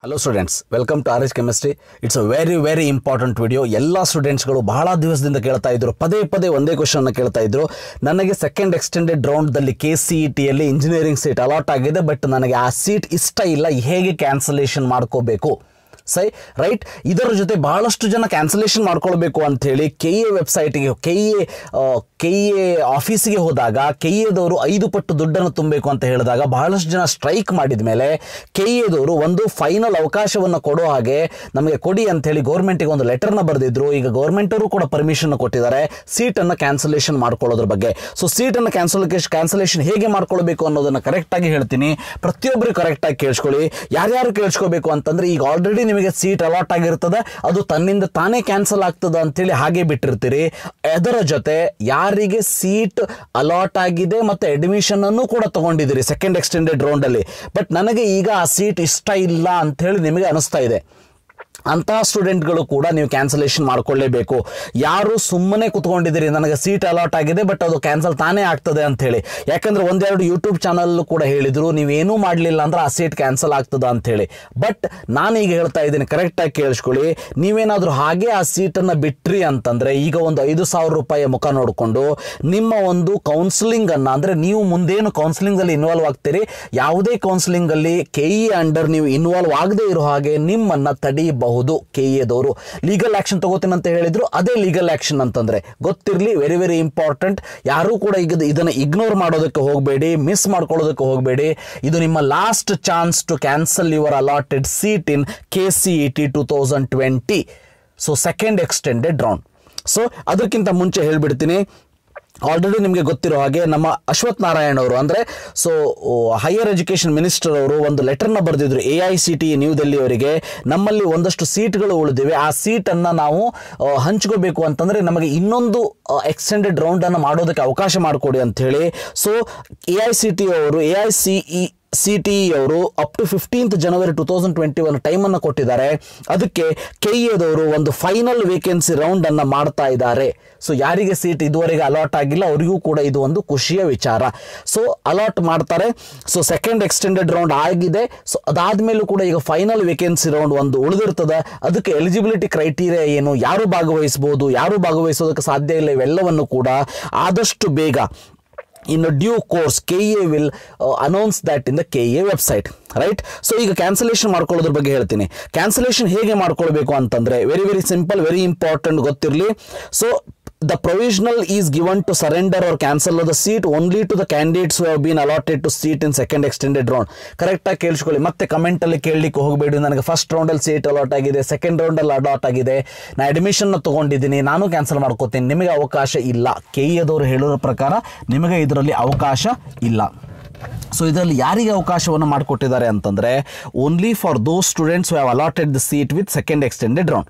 hello students welcome to R H chemistry it's a very very important video ಎಲ್ಲ ಸ್ಟೂಡೆಂಟ್ಸ್ಗಳು ಬಹಳ ದಿವಸದಿಂದ ಕೇಳ್ತಾ ಇದ್ರು ಪದೇ ಪದೇ ಒಂದೇ ಕ್ವಶನ್ ಕೇಳ್ತಾ ಇದ್ರು ನನಗೆ ಸೆಕೆಂಡ್ ಎಕ್ಸ್ಟೆಂಡೆಡ್ ರೌಂಡ್ದಲ್ಲಿ ಕೆ ಸಿ ಇ ಟಿಯಲ್ಲಿ ಇಂಜಿನಿಯರಿಂಗ್ ಸೀಟ್ ಅಲಾಟ್ ಆಗಿದೆ ಬಟ್ ನನಗೆ ಆ ಸೀಟ್ ಇಷ್ಟ ಇಲ್ಲ ಹೇಗೆ ಕ್ಯಾನ್ಸಲೇಷನ್ ಮಾಡ್ಕೋಬೇಕು ಸೈ ರೈಟ್ ಇದರ ಜೊತೆ ಬಹಳಷ್ಟು ಜನ ಕ್ಯಾನ್ಸಲೇಷನ್ ಮಾಡ್ಕೊಳ್ಬೇಕು ಅಂಥೇಳಿ ಕೆ ಎ ವೆಬ್ಸೈಟ್ಗೆ ಕೆ ಎ ಕೆ ಎ ಆಫೀಸಿಗೆ ಹೋದಾಗ ಕೆ ಎದವರು ಐದು ಪಟ್ಟು ದುಡ್ಡನ್ನು ತುಂಬಬೇಕು ಅಂತ ಹೇಳಿದಾಗ ಬಹಳಷ್ಟು ಜನ ಸ್ಟ್ರೈಕ್ ಮಾಡಿದ ಮೇಲೆ ಕೆ ಎದವರು ಒಂದು ಫೈನಲ್ ಅವಕಾಶವನ್ನು ಕೊಡೋ ಹಾಗೆ ನಮಗೆ ಕೊಡಿ ಅಂಥೇಳಿ ಗೌರ್ಮೆಂಟಿಗೆ ಒಂದು ಲೆಟರ್ನ ಬರೆದಿದ್ರು ಈಗ ಗೌರ್ಮೆಂಟವರು ಕೂಡ ಪರ್ಮಿಷನ್ ಕೊಟ್ಟಿದ್ದಾರೆ ಸೀಟನ್ನು ಕ್ಯಾನ್ಸಲೇಷನ್ ಮಾಡ್ಕೊಳ್ಳೋದ್ರ ಬಗ್ಗೆ ಸೊ ಸೀಟನ್ನು ಕ್ಯಾನ್ಸಲೇಷನ್ ಕ್ಯಾನ್ಸಲೇಷನ್ ಹೇಗೆ ಮಾಡ್ಕೊಳ್ಬೇಕು ಅನ್ನೋದನ್ನು ಕರೆಕ್ಟಾಗಿ ಹೇಳ್ತೀನಿ ಪ್ರತಿಯೊಬ್ಬರು ಕರೆಕ್ಟಾಗಿ ಕೇಳಿಸ್ಕೊಳ್ಳಿ ಯಾರ್ಯಾರು ಕೇಳಿಸ್ಕೋಬೇಕು ಅಂತಂದ್ರೆ ಈಗ ಆಲ್ರೆಡಿ ನಿಮಗೆ ಸೀಟ್ ಅಲಾಟ್ ಆಗಿರ್ತದೆ ಅದು ತನ್ನಿಂದ ತಾನೇ ಕ್ಯಾನ್ಸಲ್ ಆಗ್ತದೆ ಅಂತೇಳಿ ಹಾಗೆ ಬಿಟ್ಟಿರ್ತೀರಿ ಅದರ ಜೊತೆ ಯಾರಿಗೆ ಸೀಟ್ ಅಲಾಟ್ ಆಗಿದೆ ಮತ್ತು ಅಡ್ಮಿಷನ್ ಅನ್ನು ಕೂಡ ತಗೊಂಡಿದ್ದೀರಿ ಸೆಕೆಂಡ್ ಎಕ್ಸ್ಟೆಂಡೆಡ್ ರೌಂಡಲ್ಲಿ ಬಟ್ ನನಗೆ ಈಗ ಆ ಸೀಟ್ ಇಷ್ಟ ಇಲ್ಲ ಅಂಥೇಳಿ ನಿಮಗೆ ಅನಿಸ್ತಾ ಇದೆ ಅಂತಹ ಸ್ಟೂಡೆಂಟ್ಗಳು ಕೂಡ ನೀವು ಕ್ಯಾನ್ಸಲೇಷನ್ ಮಾಡ್ಕೊಳ್ಳೇಬೇಕು ಯಾರು ಸುಮ್ಮನೆ ಕುತ್ಕೊಂಡಿದ್ದೀರಿ ನನಗೆ ಸೀಟ್ ಅಲಾಟ್ ಆಗಿದೆ ಬಟ್ ಅದು ಕ್ಯಾನ್ಸಲ್ ತಾನೇ ಆಗ್ತದೆ ಅಂತ ಹೇಳಿ ಯಾಕಂದ್ರೆ ಒಂದೆರಡು ಯೂಟ್ಯೂಬ್ ಚಾನಲ್ ಕೂಡ ಹೇಳಿದ್ರು ನೀವೇನೂ ಮಾಡಲಿಲ್ಲ ಅಂದ್ರೆ ಆ ಸೀಟ್ ಕ್ಯಾನ್ಸಲ್ ಆಗ್ತದ ಅಂತ ಹೇಳಿ ಬಟ್ ನಾನೀಗ ಹೇಳ್ತಾ ಇದ್ದೀನಿ ಕರೆಕ್ಟಾಗಿ ಕೇಳಿಸ್ಕೊಳ್ಳಿ ನೀವೇನಾದರೂ ಹಾಗೆ ಆ ಸೀಟನ್ನು ಬಿಟ್ರಿ ಅಂತಂದ್ರೆ ಈಗ ಒಂದು ಐದು ಸಾವಿರ ರೂಪಾಯಿಯ ಮುಖ ನೋಡಿಕೊಂಡು ನಿಮ್ಮ ಒಂದು ಕೌನ್ಸಿಲಿಂಗ್ ಅನ್ನ ಅಂದ್ರೆ ನೀವು ಮುಂದೇನು ಕೌನ್ಸಿಲಿಂಗ್ ಅಲ್ಲಿ ಇನ್ವಾಲ್ವ್ ಆಗ್ತೀರಿ ಯಾವುದೇ ಕೌನ್ಸಿಲಿಂಗ್ ಅಲ್ಲಿ ಕೆ ಇ ಅಂಡರ್ ನೀವು ಇನ್ವಾಲ್ವ್ ಆಗದೆ ಇರೋ ಹಾಗೆ ನಿಮ್ಮನ್ನ ತಡೆಯಬಹುದು ಕೆ ಎದವರು ಲೀಗಲ್ ಆಕ್ಷನ್ ತಗೋತೀನಿ ಅಂತ ಹೇಳಿದ್ರು ಅದೇ ಲೀಗಲ್ ಆಕ್ಷನ್ ಅಂತಂದ್ರೆ ಗೊತ್ತಿರಲಿ ವೆರಿ ವೆರಿ ಇಂಪಾರ್ಟೆಂಟ್ ಯಾರೂ ಕೂಡ ಈಗ ಇದನ್ನ ಇಗ್ನೋರ್ ಮಾಡೋದಕ್ಕೆ ಹೋಗಬೇಡಿ ಮಿಸ್ ಮಾಡ್ಕೊಳ್ಳೋದಕ್ಕೆ ಹೋಗಬೇಡಿ ಇದು ನಿಮ್ಮ last chance to cancel your allotted seat in K C E T two thousand twenty so second extended round so ಅದಕ್ಕಿಂತ ಮುಂಚೆ ಹೇಳ್ಬಿಡ್ತೀನಿ ಆಲ್ರೆಡಿ ನಿಮಗೆ ಗೊತ್ತಿರೋ ಹಾಗೆ ನಮ್ಮ ಅಶ್ವಥ್ ನಾರಾಯಣ್ ಅವರು ಅಂದರೆ ಸೊ ಹೈಯರ್ ಎಜುಕೇಷನ್ ಮಿನಿಸ್ಟರ್ ಅವರು ಒಂದು ಲೆಟರ್ನ ಬರೆದಿದ್ರು A I C T New Delhi ಅವರಿಗೆ ನಮ್ಮಲ್ಲಿ ಒಂದಷ್ಟು ಸೀಟ್ಗಳು ಉಳಿದಿವೆ ಆ ಸೀಟನ್ನು ನಾವು ಆ, ಹಂಚ್ಕೋಬೇಕು ಅಂತಂದರೆ ನಮಗೆ ಇನ್ನೊಂದು ಎಕ್ಸ್ಟೆಂಡೆಡ್ ರೌಂಡನ್ನು ಮಾಡೋದಕ್ಕೆ ಅವಕಾಶ ಮಾಡಿಕೊಡಿ ಅಂಥೇಳಿ so A I C T ಅವರು A I C E C T ಅವರು up to fifteenth January two thousand twenty one ಟೈಮನ್ನು ಕೊಟ್ಟಿದ್ದಾರೆ ಅದಕ್ಕೆ ಕೆ ಎದವರು ಒಂದು ಫೈನಲ್ ವೇಕೆನ್ಸಿ ರೌಂಡನ್ನು ಮಾಡ್ತಾ ಇದ್ದಾರೆ ಸೊ ಯಾರಿಗೆ ಸೀಟ್ ಇದುವರೆಗೆ ಅಲಾಟ್ ಆಗಿಲ್ಲ ಅವರಿಗೂ ಕೂಡ ಇದು ಒಂದು ಖುಷಿಯ ವಿಚಾರ ಸೊ ಅಲಾಟ್ ಮಾಡ್ತಾರೆ ಸೊ ಸೆಕೆಂಡ್ ಎಕ್ಸ್ಟೆಂಡೆಡ್ ರೌಂಡ್ ಆಗಿದೆ ಸೊ ಅದಾದಮೇಲೂ ಕೂಡ ಈಗ ಫೈನಲ್ ವೇಕೆನ್ಸಿ ರೌಂಡ್ ಒಂದು ಉಳಿದಿರ್ತದೆ ಅದಕ್ಕೆ ಎಲಿಜಿಬಿಲಿಟಿ ಕ್ರೈಟೀರಿಯಾ ಏನು ಯಾರು ಭಾಗವಹಿಸ್ಬೋದು ಯಾರು ಭಾಗವಹಿಸೋದಕ್ಕೆ ಸಾಧ್ಯ ಇಲ್ಲ ಇವೆಲ್ಲವನ್ನು ಕೂಡ ಆದಷ್ಟು ಬೇಗ in due course K A will announce that in the K A website right so ಈಗ ಕ್ಯಾನ್ಸಲೇಷನ್ ಮಾಡ್ಕೊಳ್ಳೋದ್ರ ಬಗ್ಗೆ ಹೇಳ್ತೀನಿ ಕ್ಯಾನ್ಸಲೇಷನ್ ಹೇಗೆ ಮಾಡ್ಕೊಳ್ಬೇಕು ಅಂತಂದ್ರೆ very very simple very important ಗೊತ್ತಿರಲಿ so the provisional is given to surrender or cancel the seat only to the candidates who have been allotted to seat in second extended round ಕರೆಕ್ಟಾಗಿ ಕೇಳಿಸ್ಕೊಳ್ಳಿ ಮತ್ತೆ ಕಮೆಂಟಲ್ಲಿ ಕೇಳಲಿಕ್ಕೆ ಹೋಗಬೇಡಿ ನನಗೆ ಫಸ್ಟ್ ರೌಂಡಲ್ಲಿ seat allot ಆಗಿದೆ ಸೆಕೆಂಡ್ ರೌಂಡಲ್ಲಿ ಅಲಾಟ್ ಆಗಿದೆ ನಾನು ಅಡ್ಮಿಷನ್ನ ತೊಗೊಂಡಿದ್ದೀನಿ ನಾನು ಕ್ಯಾನ್ಸಲ್ ಮಾಡ್ಕೋತೀನಿ ನಿಮಗೆ ಅವಕಾಶ ಇಲ್ಲ ಕೆ ಎದವರು ಹೇಳೋರ ಪ್ರಕಾರ ನಿಮಗೆ ಇದರಲ್ಲಿ ಅವಕಾಶ ಇಲ್ಲ ಸೊ ಇದರಲ್ಲಿ ಯಾರಿಗೆ ಅವಕಾಶವನ್ನು ಮಾಡಿಕೊಟ್ಟಿದ್ದಾರೆ ಅಂತಂದರೆ only for those students have allotted the seat with second extended round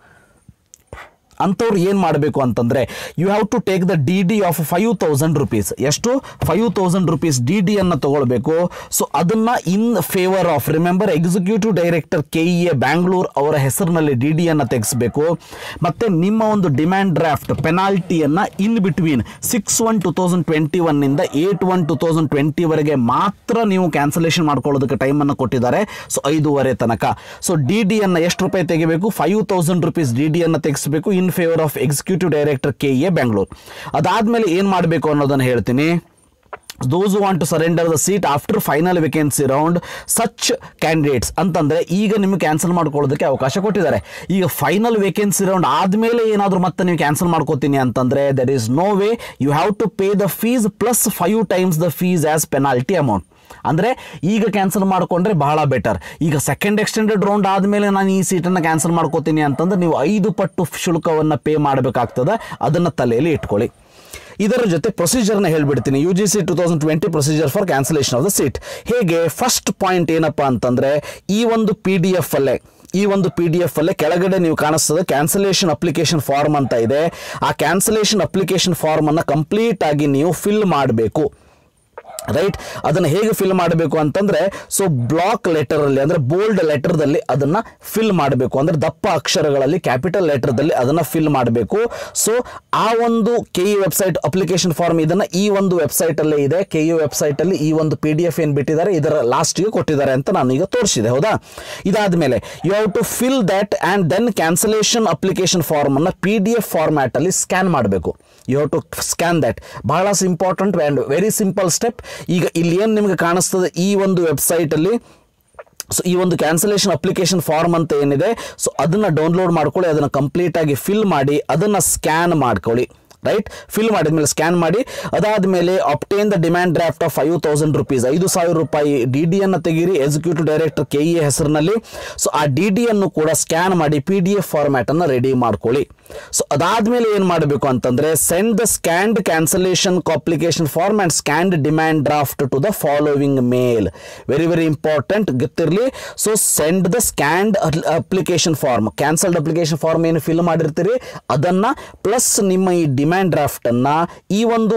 ಅಂಥವ್ರು ಏನು ಮಾಡಬೇಕು ಅಂತಂದರೆ you have to take the D D of five thousand rupees ಎಷ್ಟು ಫೈವ್ ತೌಸಂಡ್ ರುಪೀಸ್ ಡಿ ಡಿಯನ್ನು ತಗೊಳ್ಬೇಕು ಸೊ ಅದನ್ನು in favour of remember executive director K E A Bangalore ಅವರ ಹೆಸರಿನಲ್ಲಿ ಡಿ ಡಿಯನ್ನು ತೆಗೆಸಬೇಕು ಮತ್ತು ನಿಮ್ಮ ಒಂದು ಡಿಮ್ಯಾಂಡ್ ಡ್ರಾಫ್ಟ್ ಪೆನಾಲ್ಟಿಯನ್ನು in between six one two thousand twenty ಒನ್ನಿಂದ ಏಟ್ ಒನ್ ಟು ತೌಸಂಡ್ ಟ್ವೆಂಟಿವರೆಗೆ ಮಾತ್ರ ನೀವು ಕ್ಯಾನ್ಸಲೇಷನ್ ಮಾಡ್ಕೊಳ್ಳೋದಕ್ಕೆ ಟೈಮನ್ನು ಕೊಟ್ಟಿದ್ದಾರೆ ಸೊ ಐದೂವರೆ ತನಕ ಸೊ ಡಿ ಡಿಯನ್ನು ಎಷ್ಟು ರೂಪಾಯಿ ತೆಗಿಬೇಕು ಫೈವ್ ತೌಸಂಡ್ ರುಪೀಸ್ ಡಿ ಡಿಯನ್ನು ತೆಗೆಸಬೇಕು in favour of executive director K A Bengaluru ಅದಾದಮೇಲೆ ಏನು ಮಾಡಬೇಕು ಅನ್ನೋದನ್ನು ಹೇಳ್ತೀನಿ those want to surrender the seat after final vacancy round such candidates ಅಂತಂದರೆ ಈಗ ನಿಮಗೆ ಕ್ಯಾನ್ಸಲ್ ಮಾಡ್ಕೊಳ್ಳೋದಕ್ಕೆ ಅವಕಾಶ ಕೊಟ್ಟಿದ್ದಾರೆ ಈಗ ಫೈನಲ್ ವೇಕೆನ್ಸಿ ರೌಂಡ್ ಆದಮೇಲೆ ಏನಾದರೂ ಮತ್ತೆ ನೀವು ಕ್ಯಾನ್ಸಲ್ ಮಾಡ್ಕೋತೀನಿ ಅಂತಂದರೆ there is no way you have to pay the fees plus five times the fees as penalty amount ಅಂದರೆ ಈಗ ಕ್ಯಾನ್ಸಲ್ ಮಾಡಿಕೊಂಡ್ರೆ ಬಹಳ ಬೆಟರ್ ಈಗ ಸೆಕೆಂಡ್ ಎಕ್ಸ್ಟೆಂಡೆಡ್ ರೌಂಡ್ ಆದಮೇಲೆ ನಾನು ಈ ಸೀಟನ್ನು ಕ್ಯಾನ್ಸಲ್ ಮಾಡ್ಕೋತೀನಿ ಅಂತಂದ್ರೆ ನೀವು ಐದು ಪಟ್ಟು ಶುಲ್ಕವನ್ನು ಪೇ ಮಾಡಬೇಕಾಗ್ತದೆ ಅದನ್ನು ತಲೆಯಲ್ಲಿ ಇಟ್ಕೊಳ್ಳಿ ಇದರ ಜೊತೆ ಪ್ರೊಸೀಜರ್ನ ಹೇಳ್ಬಿಡ್ತೀನಿ U G C two thousand twenty procedure for cancellation of the seat ಹೇಗೆ ಫಸ್ಟ್ ಪಾಯಿಂಟ್ ಏನಪ್ಪ ಅಂತಂದರೆ ಈ ಒಂದು ಪಿ ಡಿ ಎಫ್ ಅಲ್ಲೇ ಈ ಒಂದು ಪಿ ಡಿ ಎಫ್ ಅಲ್ಲೇ ಕೆಳಗಡೆ ನೀವು ಕಾಣಿಸ್ತದೆ ಕ್ಯಾನ್ಸಲೇಷನ್ ಅಪ್ಲಿಕೇಶನ್ ಫಾರ್ಮ್ ಅಂತ ಇದೆ ಆ ಕ್ಯಾನ್ಸಲೇಷನ್ ಅಪ್ಲಿಕೇಶನ್ ಫಾರ್ಮನ್ನು ಕಂಪ್ಲೀಟ್ ಆಗಿ ನೀವು ಫಿಲ್ ಮಾಡಬೇಕು ರೈಟ್ ಅದನ್ನು ಹೇಗೆ ಫಿಲ್ ಮಾಡಬೇಕು ಅಂತಂದ್ರೆ ಸೊ ಬ್ಲಾಕ್ ಲೆಟರಲ್ಲಿ ಅಂದ್ರೆ ಬೋಲ್ಡ್ ಲೆಟರ್ದಲ್ಲಿ ಅದನ್ನ ಫಿಲ್ ಮಾಡಬೇಕು ಅಂದ್ರೆ ದಪ್ಪ ಅಕ್ಷರಗಳಲ್ಲಿ ಕ್ಯಾಪಿಟಲ್ ಲೆಟರ್ದಲ್ಲಿ ಅದನ್ನ ಫಿಲ್ ಮಾಡಬೇಕು ಸೊ ಆ ಒಂದು K E website application form ಇದನ್ನ ಈ ಒಂದು ವೆಬ್ಸೈಟ್ ಅಲ್ಲೇ ಇದೆ ಕೆ ಇ ವೆಬ್ಸೈಟ್ ಅಲ್ಲಿ ಈ ಒಂದು ಪಿ ಡಿ ಎಫ್ ಏನು ಬಿಟ್ಟಿದ್ದಾರೆ ಇದರ ಲಾಸ್ಟ್ಗೆ ಕೊಟ್ಟಿದ್ದಾರೆ ಅಂತ ನಾನು ಈಗ ತೋರಿಸಿದೆ ಹೌದಾ ಇದಾದ್ಮೇಲೆ you have to fill that and then cancellation application form ಅನ್ನ ಪಿ ಡಿ ಎಫ್ ಫಾರ್ಮ್ಯಾಟ್ ಅಲ್ಲಿ ಸ್ಕ್ಯಾನ್ ಮಾಡಬೇಕು you have to scan that ಬಹಳ important and very simple step ಈಗ ಇಲ್ಲಿ ಏನು ನಿಮಗೆ ಕಾಣಿಸ್ತದೆ ಈ ಒಂದು ವೆಬ್ಸೈಟಲ್ಲಿ ಸೊ ಈ ಒಂದು ಕ್ಯಾನ್ಸಲೇಷನ್ ಅಪ್ಲಿಕೇಶನ್ ಫಾರ್ಮ್ ಅಂತ ಏನಿದೆ ಸೊ ಅದನ್ನು ಡೌನ್ಲೋಡ್ ಮಾಡ್ಕೊಳ್ಳಿ ಅದನ್ನು ಕಂಪ್ಲೀಟಾಗಿ ಫಿಲ್ ಮಾಡಿ ಅದನ್ನು ಸ್ಕ್ಯಾನ್ ಮಾಡ್ಕೊಳ್ಳಿ ರೈಟ್ ಫಿಲ್ ಮಾಡಿದ್ಮೇಲೆ ಸ್ಕ್ಯಾನ್ ಮಾಡಿ ಅದಾದಮೇಲೆ obtain the demand draft of five thousand rupees ಐದು ಸಾವಿರ ರೂಪಾಯಿ ಡಿ ಡಿ ಅನ್ನು ತೆಗೀರಿ ಎಕ್ಸಿಕ್ಯೂಟಿವ್ ಡೈರೆಕ್ಟರ್ ಕೆ ಇ ಹೆಸರಿನಲ್ಲಿ ಸೊ ಆ ಡಿ ಡಿ ಅನ್ನು ಕೂಡ ಸ್ಕ್ಯಾನ್ ಮಾಡಿ ಪಿ ಡಿ ಎಫ್ ಫಾರ್ಮ್ಯಾಟನ್ನು ರೆಡಿ ಮಾಡ್ಕೊಳ್ಳಿ ಸೊ ಅದಾದಮೇಲೆ ಏನು ಮಾಡಬೇಕು ಅಂತಂದರೆ send the scanned cancellation application form and scanned demand draft to the following mail very very important ಗೊತ್ತಿರಲಿ so send the scanned application form cancelled application form ಏನು fill ಮಾಡಿರ್ತೀರಿ ಅದನ್ನು ಪ್ಲಸ್ ನಿಮ್ಮ ಈ ಡಿಮ್ಯಾಂಡ್ ಡ್ರಾಫ್ಟನ್ನು ಈ ಒಂದು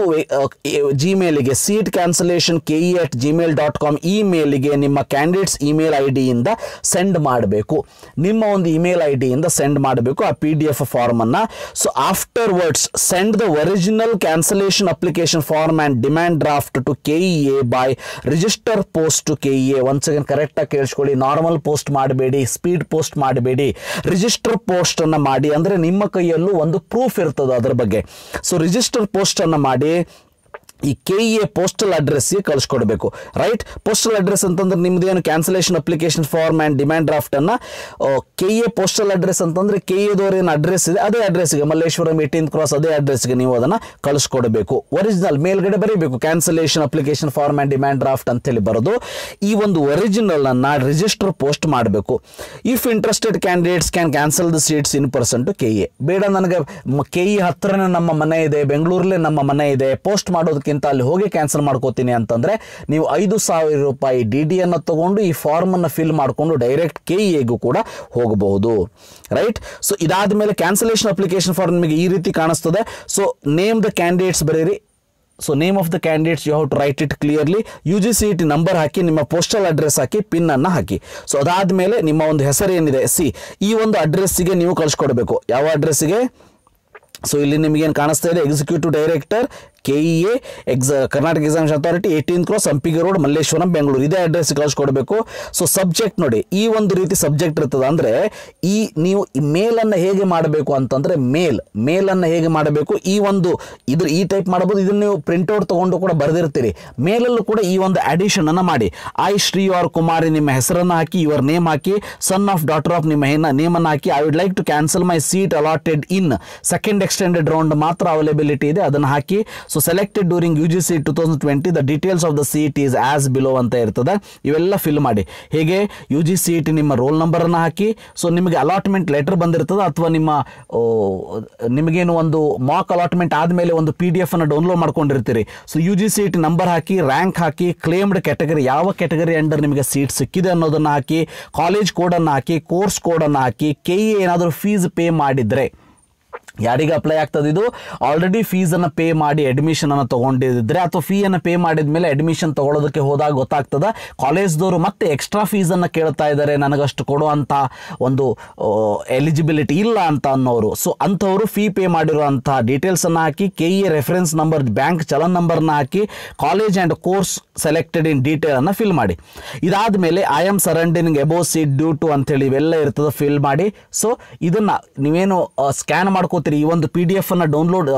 ಜಿಮೇಲಿಗೆ seat cancellation K E at Gmail dot com ಈ ಮೇಲಿಗೆ ನಿಮ್ಮ ಕ್ಯಾಂಡಿಡೇಟ್ಸ್ ಇಮೇಲ್ ಐ ಡಿಯಿಂದ ಸೆಂಡ್ ಮಾಡಬೇಕು ನಿಮ್ಮ ಒಂದು ಇಮೇಲ್ ಐ ಡಿಯಿಂದ ಸೆಂಡ್ ಮಾಡಬೇಕು ಆ ಪಿ ಡಿ ಎಫ್ ಫಾರ್ಮನ್ನು so afterwards send the original cancellation application form and demand draft to K E A by register post to K E A one second ಕರೆಕ್ಟಾಗಿ ಕೇಳಿಸ್ಕೊಳ್ಳಿ normal post ಮಾಡಬೇಡಿ speed post ಮಾಡಬೇಡಿ register ಪೋಸ್ಟನ್ನು ಮಾಡಿ ಅಂದರೆ ನಿಮ್ಮ ಕೈಯಲ್ಲೂ ಒಂದು ಪ್ರೂಫ್ ಇರ್ತದೆ ಅದರ ಬಗ್ಗೆ ಸೊ ರಿಜಿಸ್ಟರ್ ಪೋಸ್ಟನ್ನು ಮಾಡಿ ಈ ಕೆ ಇ ಎ ಪೋಸ್ಟಲ್ ಅಡ್ರೆಸ್ಗೆ ಕಳಿಸ್ಕೊಡ್ಬೇಕು ರೈಟ್ ಪೋಸ್ಟಲ್ ಅಡ್ರೆಸ್ ಅಂತಂದ್ರೆ ನಿಮ್ದು ಏನು cancellation application form and demand ಡ್ರಾಫ್ಟನ್ನು K E A postal address ಅಂತಂದ್ರೆ ಕೆ ಎದವ್ರ ಏನು ಅಡ್ರೆಸ್ ಇದೆ ಅದೇ ಅಡ್ರೆಸ್ಗೆ ಮಲ್ಲೇಶ್ವರಂ ಏಯ್ಟೀನ್ ಕ್ರಾಸ್ ಅದೇ ಅಡ್ರೆಸ್ಗೆ ನೀವು ಅದನ್ನು ಕಳಿಸ್ಕೊಡ್ಬೇಕು ಒರಿಜಿನಲ್ ಮೇಲ್ಗಡೆ ಬರೀಬೇಕು cancellation application form and demand draft ಅಂತೇಳಿ ಬರೋದು ಈ ಒಂದು ಒರಿಜಿನಲ್ ಅನ್ನ ರಿಜಿಸ್ಟರ್ ಪೋಸ್ಟ್ ಮಾಡಬೇಕು if interested candidates can cancel the seats in person to K A ಬೇಡ ನನಗೆ ಕೆ ಇ ಹತ್ರನೇ ನಮ್ಮ ಮನೆ ಇದೆ ಬೆಂಗಳೂರಲ್ಲೇ ನಮ್ಮ ಮನೆ ಇದೆ ಪೋಸ್ಟ್ ಮಾಡೋದಕ್ಕಿಂತ ಅಲ್ಲಿ ಹೋಗಿ ಕ್ಯಾನ್ಸಲ್ ಮಾಡ್ಕೋತೀನಿ ಅಂತಂದ್ರೆ ನೀವು ಐದು ಸಾವಿರ ರೂಪಾಯಿ ಡಿ ಡಿ ಅನ್ನು ತಗೊಂಡು ಈ ಫಾರ್ಮ್ ಅನ್ನು ಫಿಲ್ ಮಾಡಿಕೊಂಡು ಡೈರೆಕ್ಟ್ ಕೆ ಎಗೂ ಕೂಡ ಹೋಗಬಹುದು ರೈಟ್ ಸೊ ಇದಾದ ಮೇಲೆ ಕ್ಯಾನ್ಸಲೇಷನ್ ಅಪ್ಲಿಕೇಶನ್ ಫಾರ್ಮ್ ನಿಮಗೆ ಈ ರೀತಿ ಕಾಣಿಸ್ತದೆ ಸೊ ನೇಮ್ ದ ಕ್ಯಾಂಡಿಡೇಟ್ಸ್ ಬರೀರಿ so name of the candidates you have to write it clearly U G C T number ಹಾಕಿ ನಿಮ್ಮ ಪೋಸ್ಟಲ್ ಅಡ್ರೆಸ್ ಹಾಕಿ ಪಿನ್ ಅನ್ನು ಹಾಕಿ ಸೊ ಅದಾದಮೇಲೆ ನಿಮ್ಮ ಒಂದು ಹೆಸರು ಏನಿದೆ ಸಿ ಈ ಒಂದು ಅಡ್ರೆಸ್ಸಿಗೆ ನೀವು ಕಳಿಸ್ಕೊಡ್ಬೇಕು ಯಾವ ಅಡ್ರೆಸ್ಸಿಗೆ ಸೊ ಇಲ್ಲಿ ನಿಮಗೇನು ಕಾಣಿಸ್ತಾ ಇದೆ executive director K E A X Karnataka examination authority eighteen cross Sampige road Malleshwaram Bengaluru ಇದೇ ಅಡ್ರೆಸ್ ಕಳಿಸ್ಕೊಡ್ಬೇಕು ಸೊ ಸಬ್ಜೆಕ್ಟ್ ನೋಡಿ ಈ ಒಂದು ರೀತಿ ಸಬ್ಜೆಕ್ಟ್ ಇರ್ತದೆ ಅಂದರೆ ಈ ನೀವು ಈ ಮೇಲನ್ನು ಹೇಗೆ ಮಾಡಬೇಕು ಅಂತಂದರೆ ಮೇಲ್ ಮೇಲನ್ನು ಹೇಗೆ ಮಾಡಬೇಕು ಈ ಒಂದು ಇದ್ರ ಈ ಟೈಪ್ ಮಾಡಬಹುದು ಇದನ್ನು ನೀವು ಪ್ರಿಂಟ್ಔಟ್ ತೊಗೊಂಡು ಕೂಡ ಬರೆದಿರ್ತೀರಿ ಮೇಲಲ್ಲೂ ಕೂಡ ಈ ಒಂದು ಅಡಿಷನ್ ಅನ್ನು ಮಾಡಿ ಐ ಶ್ರೀ ಆರ್ ಕುಮಾರಿ ನಿಮ್ಮ ಹೆಸರನ್ನು ಹಾಕಿ ಯುವರ್ ನೇಮ್ ಹಾಕಿ ಸನ್ ಆಫ್ ಡಾಟರ್ ಆಫ್ ನಿಮ್ಮ ಹೆಣ್ಣ ನೇಮನ್ನು ಹಾಕಿ I would like to cancel my seat allotted in second extended round ಮಾತ್ರ ಅವೈಲೇಬಿಲಿಟಿ ಇದೆ ಅದನ್ನು ಹಾಕಿ so selected during U G C two thousand twenty the details of the seat is as below ಅಂತ ಇರ್ತದೆ ಇವೆಲ್ಲ ಫಿಲ್ ಮಾಡಿ ಹೇಗೆ U G C T ನಿಮ್ಮ ರೋಲ್ ನಂಬರನ್ನು ಹಾಕಿ ಸೊ ನಿಮಗೆ ಅಲಾಟ್ಮೆಂಟ್ ಲೆಟರ್ ಬಂದಿರ್ತದೆ ಅಥವಾ ನಿಮ್ಮ ಓ, ನಿಮಗೇನು ಒಂದು ಮಾಕ್ ಅಲಾಟ್ಮೆಂಟ್ ಆದಮೇಲೆ ಒಂದು ಪಿ ಡಿ ಎಫ್ ಅನ್ನು ಡೌನ್ಲೋಡ್ ಮಾಡ್ಕೊಂಡಿರ್ತೀರಿ so U G C T number ಹಾಕಿ ರ್ಯಾಂಕ್ ಹಾಕಿ ಕ್ಲೇಮ್ಡ್ ಕ್ಯಾಟಗರಿ ಯಾವ ಕ್ಯಾಟಗರಿ ಅಂಡರ್ ನಿಮಗೆ ಸೀಟ್ ಸಿಕ್ಕಿದೆ ಅನ್ನೋದನ್ನು ಹಾಕಿ ಕಾಲೇಜ್ ಕೋಡನ್ನು ಹಾಕಿ ಕೋರ್ಸ್ ಕೋಡನ್ನು ಹಾಕಿ ಕೆ ಇ ಏನಾದರೂ ಫೀಸ್ ಪೇ ಮಾಡಿದರೆ ಯಾರಿಗೆ ಅಪ್ಲೈ ಆಗ್ತದೆ ಇದು ಆಲ್ರೆಡಿ ಫೀಸನ್ನು ಪೇ ಮಾಡಿ ಅಡ್ಮಿಷನ್ ಅನ್ನು ತಗೊಂಡಿದ್ರೆ ಅಥವಾ ಫೀಯನ್ನು ಪೇ ಮಾಡಿದ ಮೇಲೆ ಅಡ್ಮಿಷನ್ ತಗೊಳ್ಳೋದಕ್ಕೆ ಹೋದಾಗ ಗೊತ್ತಾಗ್ತದೆ ಕಾಲೇಜ್ದವರು ಮತ್ತೆ ಎಕ್ಸ್ಟ್ರಾ ಫೀಸನ್ನು ಕೇಳ್ತಾ ಇದ್ದಾರೆ ನನಗಷ್ಟು ಕೊಡುವಂಥ ಒಂದು ಎಲಿಜಿಬಿಲಿಟಿ ಇಲ್ಲ ಅಂತ ಅನ್ನೋರು ಸೊ ಅಂಥವರು ಫೀ ಪೇ ಮಾಡಿರುವಂಥ ಡೀಟೇಲ್ಸನ್ನು ಹಾಕಿ K E reference number bank challan ನಂಬರ್ನ ಹಾಕಿ college and course selected in ಡೀಟೇಲನ್ನು ಫಿಲ್ ಮಾಡಿ ಇದಾದ ಮೇಲೆ I am surrendering above seat due to ಅಂತೇಳಿ ಇವೆಲ್ಲ ಇರ್ತದೆ ಫಿಲ್ ಮಾಡಿ ಸೊ ಇದನ್ನು ನೀವೇನು ಸ್ಕ್ಯಾನ್ ಮಾಡ್ಕೋತೀರಿ ಈ ಒಂದು ಪಿ ಡಿ ಎಫ್ ಅನ್ನು ಡೌನ್ಲೋಡ್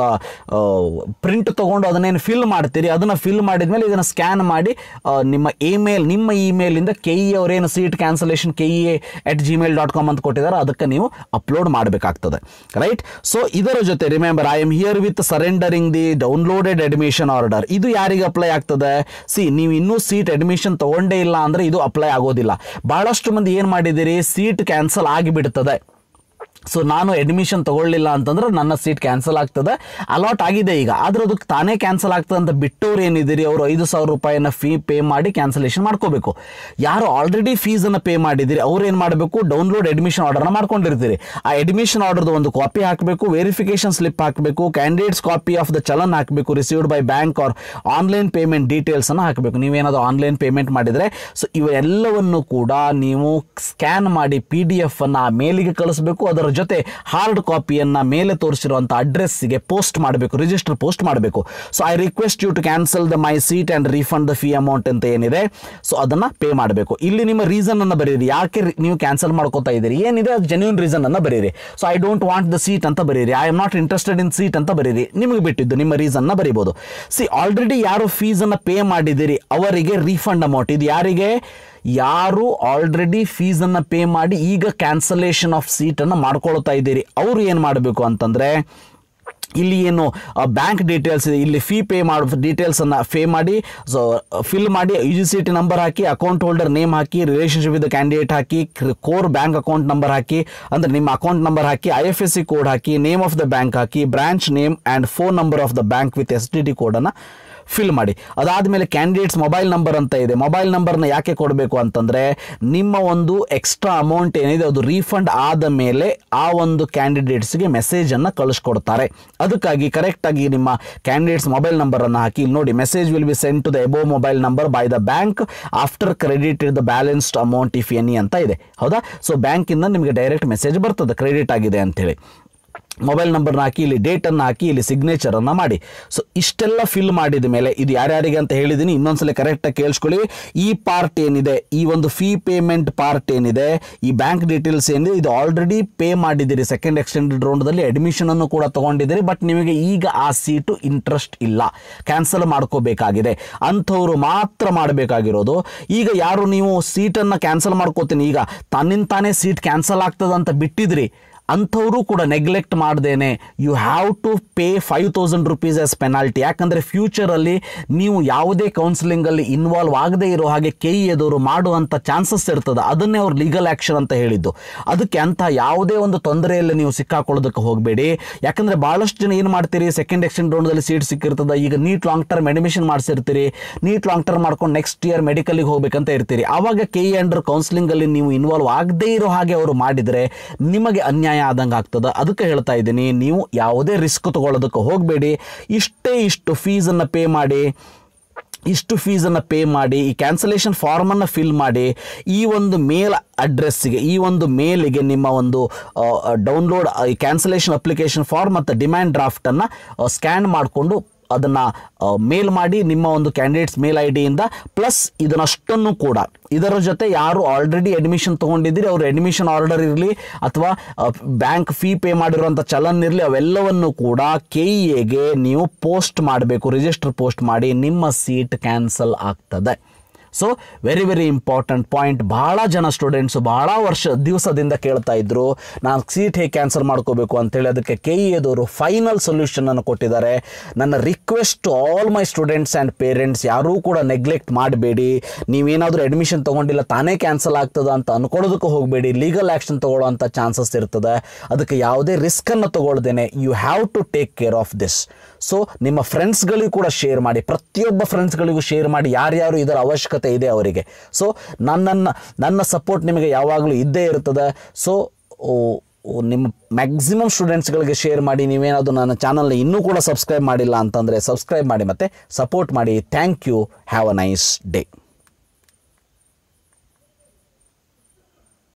ಪ್ರಿಂಟ್ ತೊಗೊಂಡು ಅದನ್ನೇನು ಫಿಲ್ ಮಾಡ್ತೀರಿ ಅದನ್ನು ಫಿಲ್ ಮಾಡಿದ್ಮೇಲೆ ಇದನ್ನು ಸ್ಕ್ಯಾನ್ ಮಾಡಿ ಆ, ನಿಮ್ಮ ಇಮೇಲ್ ನಿಮ್ಮ ಇಮೇಲಿಂದ ಕೆ ಇ ಅವರೇನು seat cancellation K E at Gmail dot com ಅಂತ ಕೊಟ್ಟಿದ್ದಾರೆ ಅದಕ್ಕೆ ನೀವು ಅಪ್ಲೋಡ್ ಮಾಡಬೇಕಾಗ್ತದೆ ರೈಟ್ ಸೊ ಇದರ ಜೊತೆ remember I am herewith surrendering the downloaded admission order ಇದು ಯಾರಿಗೆ ಅಪ್ಲೈ ಆಗ್ತದೆ ಸಿ ನೀವು ಇನ್ನೂ ಸೀಟ್ ಅಡ್ಮಿಷನ್ ತಗೊಂಡೇ ಇಲ್ಲ ಅಂದರೆ ಇದು ಅಪ್ಲೈ ಆಗೋದಿಲ್ಲ ಬಹಳಷ್ಟು ಮಂದಿ ಏನು ಮಾಡಿದ್ದೀರಿ ಸೀಟ್ ಕ್ಯಾನ್ಸಲ್ ಆಗಿಬಿಡ್ತದೆ ಸೊ ನಾನು ಅಡ್ಮಿಷನ್ ತಗೊಳ್ಳಿಲ್ಲ ಅಂತಂದ್ರೆ ನನ್ನ ಸೀಟ್ ಕ್ಯಾನ್ಸಲ್ ಆಗ್ತದೆ ಅಲಾಟ್ ಆಗಿದೆ ಈಗ ಆದ್ರೆ ಅದಕ್ಕೆ ತಾನೇ ಕ್ಯಾನ್ಸಲ್ ಆಗ್ತದೆ ಅಂತ ಬಿಟ್ಟವ್ರು ಏನಿದ್ದೀರಿ ಅವರು ಐದು ಸಾವಿರ ರೂಪಾಯಿನ ಫೀ ಪೇ ಮಾಡಿ ಕ್ಯಾನ್ಸಲೇಷನ್ ಮಾಡ್ಕೋಬೇಕು ಯಾರು ಆಲ್ರೆಡಿ ಫೀಸನ್ನು ಪೇ ಮಾಡಿದಿರಿ ಅವ್ರು ಏನು ಮಾಡಬೇಕು ಡೌನ್ಲೋಡ್ ಅಡ್ಮಿಷನ್ ಆರ್ಡರ್ನ ಮಾಡ್ಕೊಂಡಿರ್ತೀರಿ ಆ ಅಡ್ಮಿಷನ್ ಆರ್ಡರ್ದು ಒಂದು ಕಾಪಿ ಹಾಕಬೇಕು ವೆರಿಫಿಕೇಶನ್ ಸ್ಲಿಪ್ ಹಾಕಬೇಕು candidates copy of the challan ಹಾಕಬೇಕು received by bank or online payment ಡೀಟೇಲ್ಸನ್ನು ಹಾಕಬೇಕು ನೀವೇನಾದರೂ ಆನ್ಲೈನ್ ಪೇಮೆಂಟ್ ಮಾಡಿದರೆ ಸೊ ಇವೆಲ್ಲವನ್ನು ಕೂಡ ನೀವು ಸ್ಕ್ಯಾನ್ ಮಾಡಿ ಪಿ ಡಿ ಎಫ್ ಅನ್ನು ಆ ಮೇಲಿಗೆ ಕಳಿಸ್ಬೇಕು ಅದರ ಜೊತೆ ಹಾರ್ಡ್ ಕಾಪಿಯನ್ನು ಮೇಲೆ ತೋರಿಸಿರುವಂಥ ಅಡ್ರೆಸ್ಸಿಗೆ ಪೋಸ್ಟ್ ಮಾಡಬೇಕು ರಿಜಿಸ್ಟರ್ ಪೋಸ್ಟ್ ಮಾಡಬೇಕು so I request you to cancel the my seat and refund the fee amount ಅಂತ ಏನಿದೆ ಸೊ ಅದನ್ನು ಪೇ ಮಾಡಬೇಕು ಇಲ್ಲಿ ನಿಮ್ಮ ರೀಸನ್ ಅನ್ನು ಬರೀರಿ ಯಾಕೆ ರಿ- ನೀವು ಕ್ಯಾನ್ಸಲ್ ಮಾಡ್ಕೋತಾ ಇದ್ದೀರಿ ಏನಿದೆ ಅದು ಜೆನ್ಯೂನ್ ರೀಸನ್ ಅನ್ನು ಬರೀರಿ so I don't want the seat ಅಂತ ಬರೀರಿ I am not interested in seat ಅಂತ ಬರೀರಿ ನಿಮಗೆ ಬಿಟ್ಟಿದ್ದು ನಿಮ್ಮ ರೀಸನ್ನ ಬರೀಬೋದು ಸಿ ಆಲ್ರೆಡಿ ಯಾರು ಫೀಸನ್ನು ಪೇ ಮಾಡಿದ್ದೀರಿ ಅವರಿಗೆ ರೀಫಂಡ್ ಅಮೌಂಟ್ ಇದು ಯಾರಿಗೆ ಯಾರು ಆಲ್ರೆಡಿ ಫೀಸನ್ನು ಪೇ ಮಾಡಿ ಈಗ ಕ್ಯಾನ್ಸಲೇಷನ್ ಆಫ್ ಸೀಟನ್ನು ಮಾಡ್ಕೊಳ್ತಾ ಇದ್ದೀರಿ ಅವರು ಏನು ಮಾಡಬೇಕು ಅಂತಂದರೆ ಇಲ್ಲಿ ಏನು ಬ್ಯಾಂಕ್ ಡೀಟೇಲ್ಸ್ ಇದೆ ಇಲ್ಲಿ ಫೀ ಪೇ ಮಾಡೋ ಡೀಟೇಲ್ಸನ್ನು ಪೇ ಮಾಡಿ ಸೊ ಫಿಲ್ ಮಾಡಿ U G C T number ಹಾಕಿ ಅಕೌಂಟ್ ಹೋಲ್ಡರ್ ನೇಮ್ ಹಾಕಿ ರಿಲೇಷನ್ಶಿಪ್ ವಿತ್ ಕ್ಯಾಂಡಿಡೇಟ್ ಹಾಕಿ ಕೋರ್ ಬ್ಯಾಂಕ್ ಅಕೌಂಟ್ ನಂಬರ್ ಹಾಕಿ ಅಂದರೆ ನಿಮ್ಮ ಅಕೌಂಟ್ ನಂಬರ್ ಹಾಕಿ I F S C code ಹಾಕಿ ನೇಮ್ ಆಫ್ ದ ಬ್ಯಾಂಕ್ ಹಾಕಿ branch name and phone number of the bank with S T D ಕೋಡನ್ನು fill ಮಾಡಿ ಅದಾದಮೇಲೆ ಕ್ಯಾಂಡಿಡೇಟ್ಸ್ ಮೊಬೈಲ್ ನಂಬರ್ ಅಂತ ಇದೆ ಮೊಬೈಲ್ ನಂಬರ್ನ ಯಾಕೆ ಕೊಡಬೇಕು ಅಂತಂದರೆ ನಿಮ್ಮ ಒಂದು ಎಕ್ಸ್ಟ್ರಾ ಅಮೌಂಟ್ ಏನಿದೆ ಅದು ರೀಫಂಡ್ ಆದ ಮೇಲೆ ಆ ಒಂದು ಕ್ಯಾಂಡಿಡೇಟ್ಸ್ಗೆ ಮೆಸೇಜನ್ನು ಕಳಿಸ್ಕೊಡ್ತಾರೆ ಅದಕ್ಕಾಗಿ ಕರೆಕ್ಟಾಗಿ ನಿಮ್ಮ ಕ್ಯಾಂಡಿಡೇಟ್ಸ್ ಮೊಬೈಲ್ ನಂಬರನ್ನು ಹಾಕಿ ಇಲ್ಲಿ ನೋಡಿ message will be send to the above mobile number by the bank after credit the balanced amount if any ಅಂತ ಇದೆ ಹೌದಾ ಸೊ ಬ್ಯಾಂಕಿಂದ ನಿಮಗೆ ಡೈರೆಕ್ಟ್ ಮೆಸೇಜ್ ಬರ್ತದೆ ಕ್ರೆಡಿಟ್ ಆಗಿದೆ ಅಂತೇಳಿ ಮೊಬೈಲ್ ನಂಬರ್ನ ಹಾಕಿ ಇಲ್ಲಿ ಡೇಟನ್ನು ಹಾಕಿ ಇಲ್ಲಿ ಸಿಗ್ನೇಚರನ್ನು ಮಾಡಿ ಸೊ ಇಷ್ಟೆಲ್ಲ ಫಿಲ್ ಮಾಡಿದ ಮೇಲೆ ಇದು ಯಾರ್ಯಾರಿಗೆ ಅಂತ ಹೇಳಿದ್ದೀನಿ ಇನ್ನೊಂದ್ಸಲ ಕರೆಕ್ಟಾಗಿ ಕೇಳಿಸ್ಕೊಳ್ಳಿ ಈ ಪಾರ್ಟ್ ಏನಿದೆ ಈ ಒಂದು ಫೀ ಪೇಮೆಂಟ್ ಪಾರ್ಟ್ ಏನಿದೆ ಈ ಬ್ಯಾಂಕ್ ಡೀಟೇಲ್ಸ್ ಏನಿದೆ ಇದು ಆಲ್ರೆಡಿ ಪೇ ಮಾಡಿದ್ದೀರಿ ಸೆಕೆಂಡ್ ಎಕ್ಸ್ಟೆಂಡೆಡ್ ರೌಂಡಲ್ಲಿ ಅಡ್ಮಿಷನನ್ನು ಕೂಡ ತೊಗೊಂಡಿದ್ದೀರಿ ಬಟ್ ನಿಮಗೆ ಈಗ ಆ ಸೀಟು ಇಂಟ್ರೆಸ್ಟ್ ಇಲ್ಲ ಕ್ಯಾನ್ಸಲ್ ಮಾಡ್ಕೋಬೇಕಾಗಿದೆ ಅಂಥವ್ರು ಮಾತ್ರ ಮಾಡಬೇಕಾಗಿರೋದು ಈಗ ಯಾರು ನೀವು ಸೀಟನ್ನು ಕ್ಯಾನ್ಸಲ್ ಮಾಡ್ಕೋತೀನಿ ಈಗ ತನ್ನಿಂದ ತಾನೇ ಸೀಟ್ ಕ್ಯಾನ್ಸಲ್ ಆಗ್ತದೆ ಅಂತ ಬಿಟ್ಟಿದ್ರಿ ಅಂಥವರು ಕೂಡ ನೆಗ್ಲೆಕ್ಟ್ ಮಾಡ್ದೇನೆ you have to pay five thousand rupees as penalty ಯಾಕಂದರೆ ಫ್ಯೂಚರಲ್ಲಿ ನೀವು ಯಾವುದೇ ಕೌನ್ಸಿಲಿಂಗಲ್ಲಿ ಇನ್ವಾಲ್ವ್ ಆಗದೇ ಇರೋ ಹಾಗೆ ಕೆ ಇ ಎದವರು ಮಾಡುವಂಥ ಚಾನ್ಸಸ್ ಇರ್ತದೆ ಅದನ್ನೇ ಅವ್ರು ಲೀಗಲ್ ಆ್ಯಕ್ಷನ್ ಅಂತ ಹೇಳಿದ್ದು ಅದಕ್ಕೆ ಅಂಥ ಯಾವುದೇ ಒಂದು ತೊಂದರೆಯಲ್ಲಿ ನೀವು ಸಿಕ್ಕಾಕೊಳ್ಳೋದಕ್ಕೆ ಹೋಗಬೇಡಿ ಯಾಕಂದರೆ ಭಾಳಷ್ಟು ಜನ ಏನು ಮಾಡ್ತೀರಿ ಸೆಕೆಂಡ್ ಎಕ್ಸ್ಟೆಂಡ್ ರೌಂಡಲ್ಲಿ ಸೀಟ್ ಸಿಕ್ಕಿರ್ತದೆ ಈಗ ನೀಟ್ ಲಾಂಗ್ ಟರ್ಮ್ ಅಡ್ಮಿಷನ್ ಮಾಡಿಸಿರ್ತೀರಿ ನೀಟ್ ಲಾಂಗ್ ಟರ್ಮ್ ಮಾಡ್ಕೊಂಡು ನೆಕ್ಸ್ಟ್ ಇಯರ್ ಮೆಡಿಕಲಿಗೆ ಹೋಗ್ಬೇಕಂತ ಇರ್ತೀರಿ ಆವಾಗ ಕೆ ಇ ಅಂಡರ್ ಕೌನ್ಸಿಲಿಂಗಲ್ಲಿ ನೀವು ಇನ್ವಾಲ್ವ್ ಆಗದೇ ಇರೋ ಹಾಗೆ ಅವರು ಮಾಡಿದರೆ ನಿಮಗೆ ಅನ್ಯಾಯ ಆದಂಗೆ ಆಗ್ತದೆ ಅದಕ್ಕೆ ಹೇಳ್ತಾ ಇದ್ದೀನಿ ನೀವು ಯಾವುದೇ ರಿಸ್ಕ್ ತಗೊಳ್ಳೋದಕ್ಕೆ ಹೋಗಬೇಡಿ ಇಷ್ಟೇ ಇಷ್ಟು ಫೀಸನ್ನು ಪೇ ಮಾಡಿ ಇಷ್ಟು ಫೀಸನ್ನು ಪೇ ಮಾಡಿ ಈ ಕ್ಯಾನ್ಸಲೇಷನ್ ಫಾರ್ಮನ್ನು ಫಿಲ್ ಮಾಡಿ ಈ ಒಂದು ಮೇಲ್ ಅಡ್ರೆಸ್ಸಿಗೆ ಈ ಒಂದು ಮೇಲಿಗೆ ನಿಮ್ಮ ಒಂದು ಡೌನ್ಲೋಡ್ ಈ ಕ್ಯಾನ್ಸಲೇಷನ್ ಅಪ್ಲಿಕೇಶನ್ ಫಾರ್ಮ್ ಮತ್ತು ಡಿಮ್ಯಾಂಡ್ ಡ್ರಾಫ್ಟನ್ನು ಸ್ಕ್ಯಾನ್ ಮಾಡಿಕೊಂಡು ಅದನ್ನು ಮೇಲ್ ಮಾಡಿ ನಿಮ್ಮ ಒಂದು ಕ್ಯಾಂಡಿಡೇಟ್ಸ್ ಮೇಲ್ ಐ ಡಿಯಿಂದ ಪ್ಲಸ್ ಇದನ್ನಷ್ಟನ್ನು ಕೂಡ ಇದರ ಜೊತೆ ಯಾರು ಆಲ್ರೆಡಿ ಅಡ್ಮಿಷನ್ ತೊಗೊಂಡಿದ್ದೀರಿ ಅವ್ರ ಅಡ್ಮಿಷನ್ ಆರ್ಡರ್ ಇರಲಿ ಅಥವಾ ಬ್ಯಾಂಕ್ ಫೀ ಪೇ ಮಾಡಿರುವಂಥ ಚಲನ್ ಇರಲಿ ಅವೆಲ್ಲವನ್ನು ಕೂಡ ಕೆ ಎಗೆ ನೀವು ಪೋಸ್ಟ್ ಮಾಡಬೇಕು ರಿಜಿಸ್ಟರ್ ಪೋಸ್ಟ್ ಮಾಡಿ ನಿಮ್ಮ ಸೀಟ್ ಕ್ಯಾನ್ಸಲ್ ಆಗ್ತದೆ so very very important point ಭಾಳ ಜನ ಸ್ಟೂಡೆಂಟ್ಸು ಭಾಳ ವರ್ಷ ದಿವಸದಿಂದ ಕೇಳ್ತಾ ಇದ್ರು ನಾನು ಸೀಟ್ ಹೇಗೆ ಕ್ಯಾನ್ಸಲ್ ಮಾಡ್ಕೋಬೇಕು ಅಂತೇಳಿ ಅದಕ್ಕೆ ಕೆ ಇ ಎದವರು ಫೈನಲ್ ಸೊಲ್ಯೂಷನನ್ನು ಕೊಟ್ಟಿದ್ದಾರೆ ನನ್ನ request all my students and parents ಯಾರೂ ಕೂಡ ನೆಗ್ಲೆಕ್ಟ್ ಮಾಡಬೇಡಿ ನೀವೇನಾದರೂ ಅಡ್ಮಿಷನ್ ತೊಗೊಂಡಿಲ್ಲ ತಾನೇ ಕ್ಯಾನ್ಸಲ್ ಆಗ್ತದ ಅಂತ ಅನ್ಕೊಳ್ಳೋದಕ್ಕೆ ಹೋಗಬೇಡಿ ಲೀಗಲ್ ಆ್ಯಕ್ಷನ್ ತೊಗೊಳ್ಳೋಂಥ ಚಾನ್ಸಸ್ ಇರ್ತದೆ ಅದಕ್ಕೆ ಯಾವುದೇ ರಿಸ್ಕನ್ನು ತೊಗೊಳ್ದೇನೆ you have to take care of this so ನಿಮ್ಮ ಫ್ರೆಂಡ್ಸ್ಗಳಿಗೂ ಕೂಡ ಶೇರ್ ಮಾಡಿ ಪ್ರತಿಯೊಬ್ಬ ಫ್ರೆಂಡ್ಸ್ಗಳಿಗೂ ಶೇರ್ ಮಾಡಿ ಯಾರ್ಯಾರು ಇದರ ಅವಶ್ಯಕತೆ ಇದೆ ಅವರಿಗೆ ಸೊ ನನ್ನನ್ನು ನನ್ನ ಸಪೋರ್ಟ್ ನಿಮಗೆ ಯಾವಾಗಲೂ ಇದ್ದೇ ಇರ್ತದೆ ಸೊ ನಿಮ್ಮ ಮ್ಯಾಕ್ಸಿಮಮ್ ಸ್ಟೂಡೆಂಟ್ಸ್ಗಳಿಗೆ ಶೇರ್ ಮಾಡಿ ನೀವೇನಾದರೂ ನನ್ನ ಚಾನಲ್ನ ಇನ್ನೂ ಕೂಡ ಸಬ್ಸ್ಕ್ರೈಬ್ ಮಾಡಿಲ್ಲ ಅಂತಂದರೆ ಸಬ್ಸ್ಕ್ರೈಬ್ ಮಾಡಿ ಮತ್ತು ಸಪೋರ್ಟ್ ಮಾಡಿ thank you have a nice day